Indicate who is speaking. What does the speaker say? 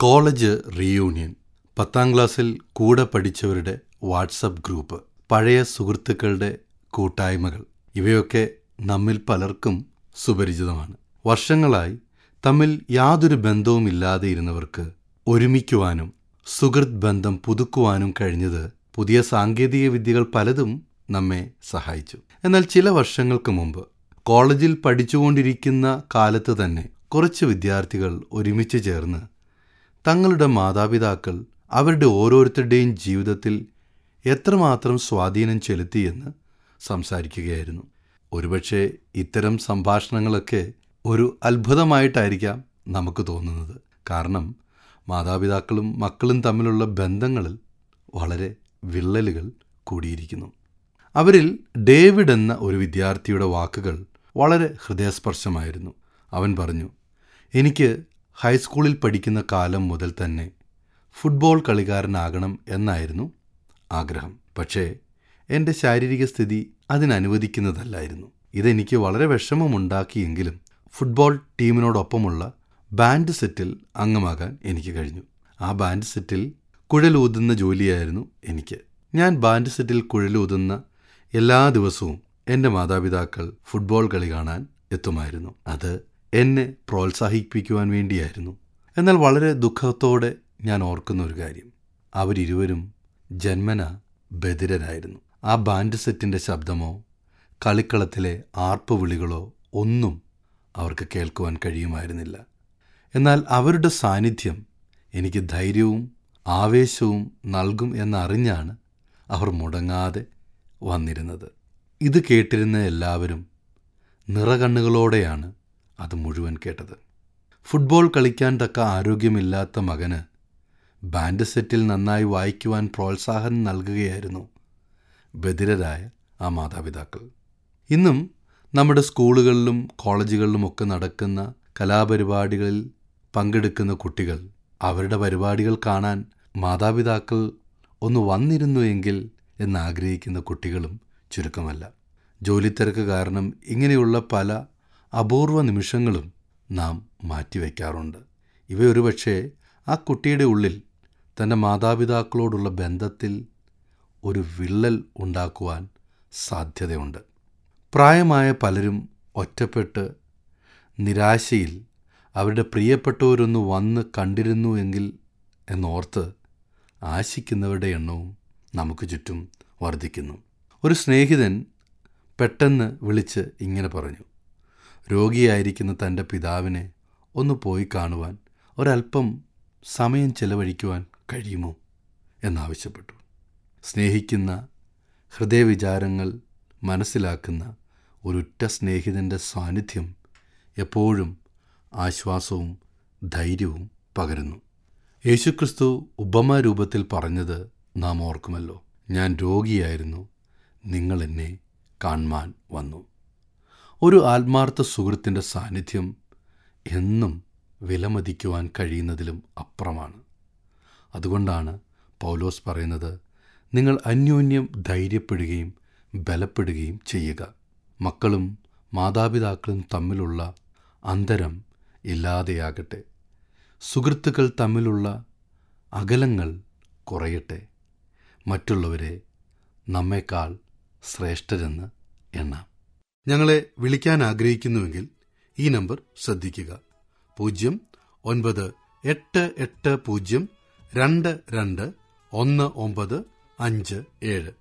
Speaker 1: college reunion പത്താം ക്ലാസ്സിൽ കൂടെ പഠിച്ചവരുടെ വാട്സപ്പ് ഗ്രൂപ്പ് പഴയ സുഹൃത്തുക്കളുടെ കൂട്ടായ്മകൾ ഇവയൊക്കെ നമ്മിൽ പലർക്കും സുപരിചിതമാണ് വർഷങ്ങളായി തമ്മിൽ യാതൊരു ബന്ധവുമില്ലാതെ ഇരുന്നവർക്ക് ഒരുമിക്കുവാനും സുഹൃത്ത് ബന്ധം പുതുക്കുവാനും കഴിഞ്ഞത് പുതിയ സാങ്കേതിക വിദ്യകൾ പലതും നമ്മെ സഹായിച്ചു എന്നാൽ ചില വർഷങ്ങൾക്ക് മുമ്പ് കോളേജിൽ പഠിച്ചുകൊണ്ടിരിക്കുന്ന കാലത്ത് തന്നെ കുറച്ച് വിദ്യാർത്ഥികൾ ഒരുമിച്ച് ചേർന്ന് തങ്ങളുടെ മാതാപിതാക്കൾ അവരുടെ ഓരോരുത്തരുടെയും ജീവിതത്തിൽ എത്രമാത്രം സ്വാധീനം ചെലുത്തിയെന്ന് സംസാരിക്കുകയായിരുന്നു ഒരുപക്ഷെ ഇത്തരം സംഭാഷണങ്ങളൊക്കെ ഒരു അത്ഭുതമായിട്ടായിരിക്കാം നമുക്ക് തോന്നുന്നത് കാരണം മാതാപിതാക്കളും മക്കളും തമ്മിലുള്ള ബന്ധങ്ങളിൽ വളരെ വിള്ളലുകൾ കൂടിയിരിക്കുന്നു അവരിൽ ഡേവിഡ് എന്ന ഒരു വിദ്യാർത്ഥിയുടെ വാക്കുകൾ വളരെ ഹൃദയസ്പർശമായിരുന്നു അവൻ പറഞ്ഞു എനിക്ക് ഹൈസ്കൂളിൽ പഠിക്കുന്ന കാലം മുതൽ തന്നെ ഫുട്ബോൾ കളിക്കാരനാകണം എന്നായിരുന്നു ആഗ്രഹം പക്ഷേ എൻ്റെ ശാരീരിക സ്ഥിതി അതിനനുവദിക്കുന്നതല്ലായിരുന്നു ഇതെനിക്ക് വളരെ വിഷമമുണ്ടാക്കിയെങ്കിലും ഫുട്ബോൾ ടീമിനോടൊപ്പമുള്ള ബാൻഡ് സെറ്റിൽ അംഗമാകാൻ എനിക്ക് കഴിഞ്ഞു ആ ബാൻഡ് സെറ്റിൽ കുഴലൂതുന്ന ജോലിയായിരുന്നു എനിക്ക് ഞാൻ ബാൻഡ് സെറ്റിൽ കുഴലൂതുന്ന എല്ലാ ദിവസവും എൻ്റെ മാതാപിതാക്കൾ ഫുട്ബോൾ കളി കാണാൻ എത്തുമായിരുന്നു അത് എന്നെ പ്രോത്സാഹിപ്പിക്കുവാൻ വേണ്ടിയായിരുന്നു എന്നാൽ വളരെ ദുഃഖത്തോടെ ഞാൻ ഓർക്കുന്ന ഒരു കാര്യം അവരിരുവരും ജന്മന ബധിരരായിരുന്നു ആ ബാൻഡ് സെറ്റിൻ്റെ ശബ്ദമോ കളിക്കളത്തിലെ ആർപ്പുവിളികളോ ഒന്നും അവർക്ക് കേൾക്കുവാൻ കഴിയുമായിരുന്നില്ല എന്നാൽ അവരുടെ സാന്നിധ്യം എനിക്ക് ധൈര്യവും ആവേശവും നൽകും എന്നറിഞ്ഞാണ് അവർ മുടങ്ങാതെ വന്നിരുന്നത് ഇത് കേട്ടിരുന്ന എല്ലാവരും നിറകണ്ണുകളോടെയാണ് അത് മുഴുവൻ കേട്ടത് ഫുട്ബോൾ കളിക്കാൻ തക്ക ആരോഗ്യമില്ലാത്ത മകന് ബാൻഡ് സെറ്റിൽ നന്നായി വായിക്കുവാൻ പ്രോത്സാഹനം നൽകുകയായിരുന്നു ബധിരരായ ആ മാതാപിതാക്കൾ ഇന്നും നമ്മുടെ സ്കൂളുകളിലും കോളേജുകളിലുമൊക്കെ നടക്കുന്ന കലാപരിപാടികളിൽ പങ്കെടുക്കുന്ന കുട്ടികൾ അവരുടെ പരിപാടികൾ കാണാൻ മാതാപിതാക്കൾ ഒന്ന് വന്നിരുന്നു എങ്കിൽ എന്നാഗ്രഹിക്കുന്ന കുട്ടികളും ചുരുക്കമല്ല ജോലിത്തിരക്ക് കാരണം ഇങ്ങനെയുള്ള പല അപൂർവ നിമിഷങ്ങളും നാം മാറ്റിവെക്കാറുണ്ട് ഇവയൊരു പക്ഷേ ആ കുട്ടിയുടെ ഉള്ളിൽ തൻ്റെ മാതാപിതാക്കളോടുള്ള ബന്ധത്തിൽ ഒരു വിള്ളൽ ഉണ്ടാക്കുവാൻ സാധ്യതയുണ്ട് പ്രായമായ പലരും ഒറ്റപ്പെട്ട് നിരാശയിൽ അവരുടെ പ്രിയപ്പെട്ടവരൊന്ന് വന്ന് കണ്ടിരുന്നു എങ്കിൽ എന്നോർത്ത് ആശിക്കുന്നവരുടെ എണ്ണവും നമുക്ക് ചുറ്റും വർദ്ധിക്കുന്നു ഒരു സ്നേഹിതൻ പെട്ടെന്ന് വിളിച്ച് ഇങ്ങനെ പറഞ്ഞു രോഗിയായിരിക്കുന്ന തൻ്റെ പിതാവിനെ ഒന്ന് പോയി കാണുവാൻ ഒരല്പം സമയം ചെലവഴിക്കുവാൻ കഴിയുമോ എന്നാവശ്യപ്പെട്ടു സ്നേഹിക്കുന്ന ഹൃദയവിചാരങ്ങൾ മനസ്സിലാക്കുന്ന ഒരുറ്റ സ്നേഹിതൻ്റെ സാന്നിധ്യം എപ്പോഴും ആശ്വാസവും ധൈര്യവും പകരുന്നു യേശുക്രിസ്തു ഉപമരൂപത്തിൽ പറഞ്ഞത് നാം ഓർക്കുമല്ലോ ഞാൻ രോഗിയായിരുന്നു നിങ്ങൾ എന്നെ കാണുവാൻ വന്നു ഒരു ആത്മാർത്ഥ സുഹൃത്തിൻ്റെ സാന്നിധ്യം എന്നും വിലമതിക്കുവാൻ കഴിയുന്നതിലും അപ്പുറമാണ് അതുകൊണ്ടാണ് പൗലോസ് പറയുന്നത് നിങ്ങൾ അന്യോന്യം ധൈര്യപ്പെടുകയും ബലപ്പെടുകയും ചെയ്യുക മക്കളും മാതാപിതാക്കളും തമ്മിലുള്ള അന്തരം ഇല്ലാതെയാകട്ടെ സുഹൃത്തുക്കൾ തമ്മിലുള്ള അകലങ്ങൾ കുറയട്ടെ മറ്റുള്ളവരെ നമ്മേക്കാൾ ശ്രേഷ്ഠരെന്ന് എണ്ണാം ഞങ്ങളെ വിളിക്കാൻ ആഗ്രഹിക്കുന്നുവെങ്കിൽ ഈ നമ്പർ ശ്രദ്ധിക്കുക പൂജ്യം ഒൻപത് എട്ട് എട്ട് പൂജ്യം രണ്ട് രണ്ട് ഒന്ന് ഒമ്പത് അഞ്ച് ഏഴ്